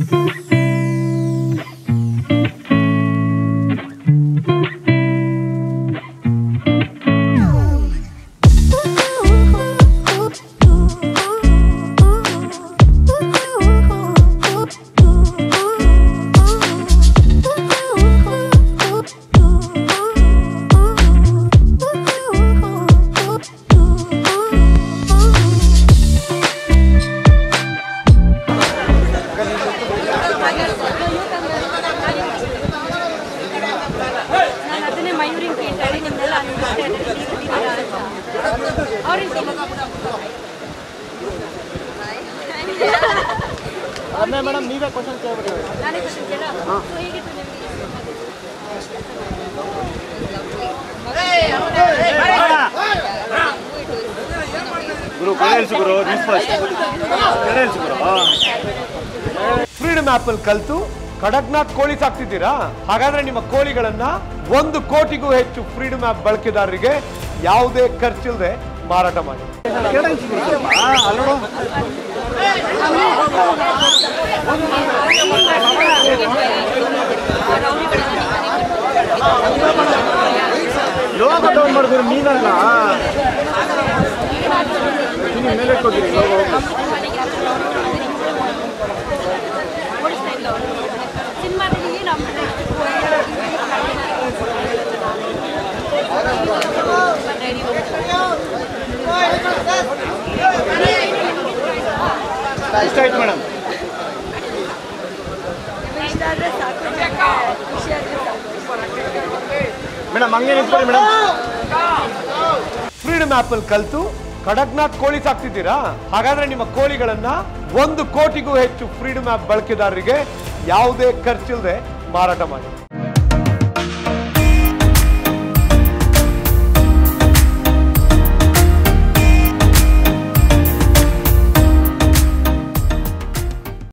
ನಾನು ಅದನ್ನೇ ಮಯೂರಿನ ಕೇಳ್ತಾಳೆ ನಿಮ್ಮೆಲ್ಲ ಅವ್ರಿಗೆ ಮೇಡಮ್ ನೀವೇ ಕ್ವಶನ್ ಕೇಳ್ಬಿಡಿ ನಾನೇ ಕ್ವಶನ್ ಕೇಳ ಸೊ ಹೇಗಿತ್ತು ನಿಮಗೆ ಗುರು ಕಳೆಯಲ್ಸು ಗುರು ನ್ಯೂಸ್ ಫಸ್ಟ್ ಕಳೆಯಲ್ಸು ಗುರು ಫ್ರೀಡಮ್ ಆಪ್ ಅಲ್ಲಿ ಕಲ್ತು ಕಡಕ್ನಾಥ್ ಕೋಳಿ ಸಾಕ್ತಿದ್ದೀರಾ ಹಾಗಾದ್ರೆ ನಿಮ್ಮ ಕೋಳಿಗಳನ್ನ ಒಂದು ಕೋಟಿಗೂ ಹೆಚ್ಚು ಫ್ರೀಡಮ್ ಆಪ್ ಬಳಕೆದಾರರಿಗೆ ಯಾವುದೇ ಖರ್ಚಿಲ್ಲದೆ ಮಾರಾಟ ಮಾಡಿ ಕಳೆಯಲ್ಸು ಗುರು ಸ್ವಲ್ಪ ಅಲ್ಲೋ ಲೋಗ ಡೌನ್ ಮಾಡಿದ್ರು ನೀನಲ್ಲ ನೀನು ಮೇಲೆ ಹೋಗಿರಿ ಲೋಗ ಓಡಿಸ್ತಾ ಇಲ್ಲ ಅವರು ಸಿನಿಮಾದಲ್ಲಿ ಏನು ಇಷ್ಟ ಆಯ್ತು ಮೇಡಮ್ ಇಷ್ಟ ಆದರೆ ಸಾಕು ಖುಷಿ ಆದರೆ ಸಾಕು ಮೇಡಮ್ ಹಂಗೆ ನಿಂತ್ಕೊಳ್ಳಿ ಮೇಡಮ್ ಫ್ರೀಡಮ್ ಆಪ್ ಅಲ್ಲಿ ಕಲ್ತು ಕಡಕ್ನಾಥ್ ಕೋಳಿ ಸಾಕ್ತಿದ್ದೀರಾ ಹಾಗಾದ್ರೆ ನಿಮ್ಮ ಕೋಳಿಗಳನ್ನ ಒಂದು ಕೋಟಿಗೂ ಹೆಚ್ಚು ಫ್ರೀಡಮ್ ಆಪ್ ಬಳಕೆದಾರರಿಗೆ ಯಾವುದೇ ಖರ್ಚಿಲ್ಲದೆ ಮಾರಾಟ ಮಾಡಿ